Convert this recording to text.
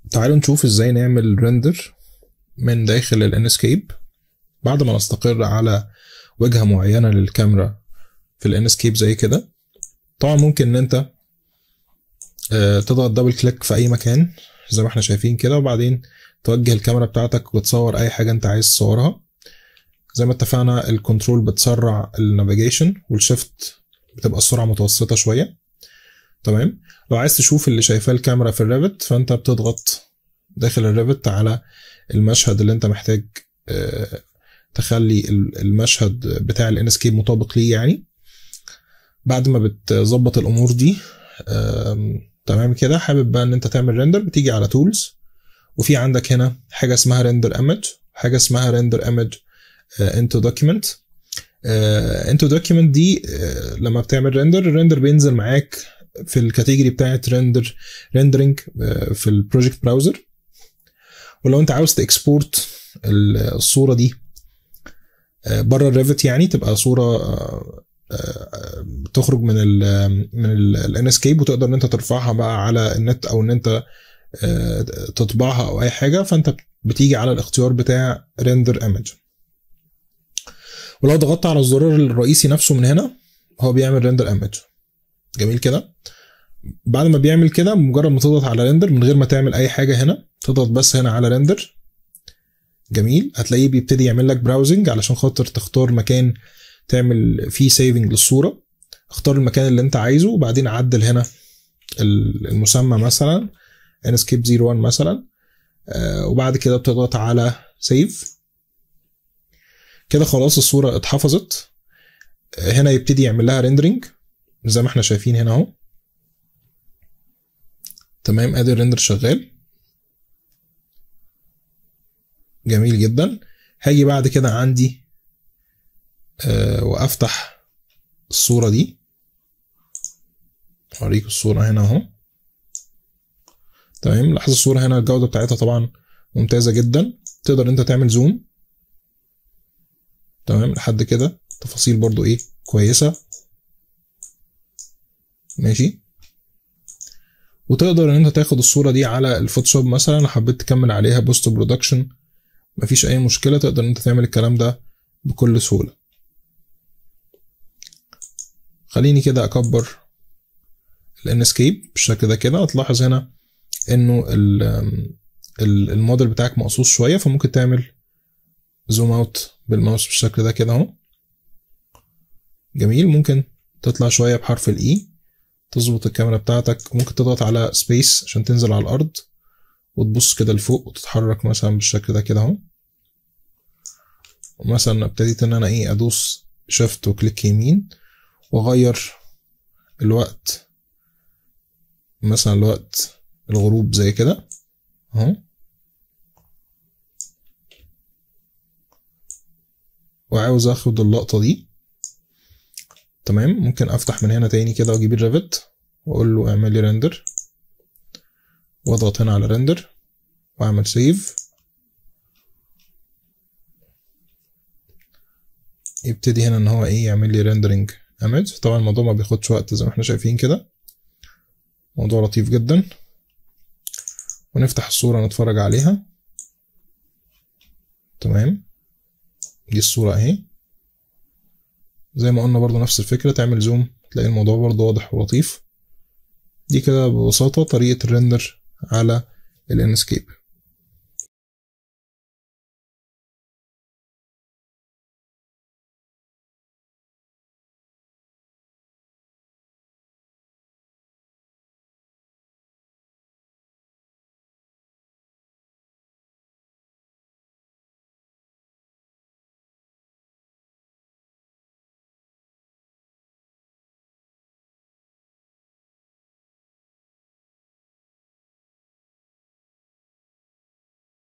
تعالوا نشوف ازاي نعمل ريندر من داخل الانسكيب بعد ما نستقر على وجهة معينة للكاميرا في الانسكيب زي كده طبعا ممكن ان انت آه، تضغط دبل كليك في اي مكان زي ما احنا شايفين كده وبعدين توجه الكاميرا بتاعتك وتصور اي حاجة انت عايز تصورها زي ما اتفقنا الكنترول بتسرع النافيجيشن والشيفت بتبقى السرعة متوسطة شوية تمام لو عايز تشوف اللي شايفاه الكاميرا في الريفت فانت بتضغط داخل الريفت على المشهد اللي انت محتاج آه، تخلي المشهد بتاع الانسكيب مطابق ليه يعني بعد ما بتظبط الامور دي آم، تمام كده حابب بقى ان انت تعمل ريندر بتيجي على تولز وفي عندك هنا حاجه اسمها ريندر ايمج حاجه اسمها ريندر ايمج انتو دوكيمنت انتو دوكيمنت دي آه، لما بتعمل ريندر الريندر بينزل معاك في الكاتيجوري بتاعت ريندر ريندرنج في البروجكت براوزر ولو انت عاوز تاكسبورت الصوره دي بره الريفت يعني تبقى صوره آه، آه، تخرج من ال من الانسكيب وتقدر ان انت ترفعها بقى على النت او ان انت آه، تطبعها او اي حاجه فانت بتيجي على الاختيار بتاع ريندر ايمج ولو ضغطت على الزرار الرئيسي نفسه من هنا هو بيعمل ريندر ايمج جميل كده بعد ما بيعمل كده مجرد ما تضغط على ريندر من غير ما تعمل اي حاجه هنا تضغط بس هنا على ريندر جميل هتلاقيه بيبتدي يعمل لك براوزنج علشان خاطر تختار مكان تعمل فيه سيفنج للصوره اختار المكان اللي انت عايزه وبعدين عدل هنا ال- المسمى مثلا انسكيب 01 مثلا آه، وبعد كده بتضغط على سيف كده خلاص الصوره اتحفظت آه، هنا يبتدي يعمل لها ريندرنج زي ما احنا شايفين هنا اهو تمام ادي الريندر شغال جميل جدا هاجي بعد كده عندي آه وافتح الصورة دي اوريك الصورة هنا اهو تمام لاحظ الصورة هنا الجودة بتاعتها طبعا ممتازة جدا تقدر انت تعمل زوم تمام لحد كده تفاصيل برضو ايه كويسة ماشي وتقدر ان انت تاخد الصورة دي على الفوتوشوب مثلا لو حبيت تكمل عليها بوست برودكشن مفيش اي مشكلة تقدر ان انت تعمل الكلام ده بكل سهولة خليني كده اكبر الانسكيب بالشكل ده كده هتلاحظ هنا انه ال- ال- الموديل بتاعك مقصوص شوية فممكن تعمل زوم اوت بالماوس بالشكل ده كده اهو جميل ممكن تطلع شوية بحرف الاي تظبط الكاميرا بتاعتك ممكن تضغط على سبيس عشان تنزل على الارض وتبص كده لفوق وتتحرك مثلا بالشكل ده كده اهو ومثلا ابتديت ان انا ايه ادوس شيفت وكليك يمين واغير الوقت مثلا الوقت الغروب زي كده اهو وعاوز اخد اللقطة دي تمام ممكن افتح من هنا تاني كده واجيب الريفت واقول له اعمل لي ريندر واضغط هنا على ريندر واعمل سيف يبتدي هنا ان هو ايه يعمل لي ريندرنج ايمج طبعا الموضوع ما بياخدش وقت زي ما احنا شايفين كده موضوع لطيف جدا ونفتح الصورة نتفرج عليها تمام دي الصورة اهي زي ما قلنا برضو نفس الفكرة تعمل زوم تلاقي الموضوع برضو واضح ولطيف دي كده ببساطة طريقة الريندر على الانسكيب